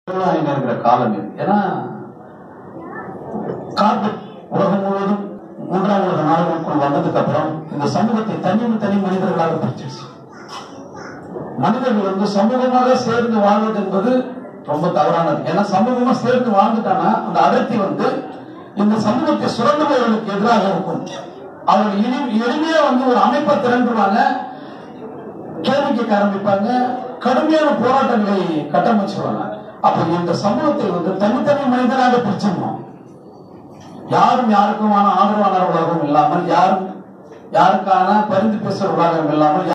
ஆகிட்டு இருக்கிற காலம் இது ஏன்னா கார்பெட் உலகம் முழுவதும் மூன்றாம் உலக நாடுகளுக்குள் வந்ததுக்கு அப்புறம் இந்த சமூகத்தை தனி தனி மனிதர்களாக பிரிச்சிருச்சு மனிதர்கள் வந்து சமூகமாக சேர்ந்து வாழ்வது என்பது ரொம்ப தவறானது ஏன்னா சமூகமா சேர்ந்து வாழ்ந்துட்டானா அந்த அடர்த்தி வந்து இந்த சமூகத்தை சுரண்டுபவர்களுக்கு எதிராக இருக்கும் அவர்கள் எளி எளிமையா வந்து ஒரு அமைப்பை திரண்டுருவாங்க கேள்வி கேட்க ஆரம்பிப்பாங்க கடுமையான போராட்டங்களை கட்டமைச்சிருவாங்க அப்ப இந்த சமூகத்தை வந்து தனித்தனி மனிதனாக பிரிச்சிடணும் யாரும் யாருக்குமான ஆதரவாளர்களாகவும் இல்லாமல் யாரும் யாருக்கான பரிந்து பேசுறவர்களாகவும் இல்லாமல்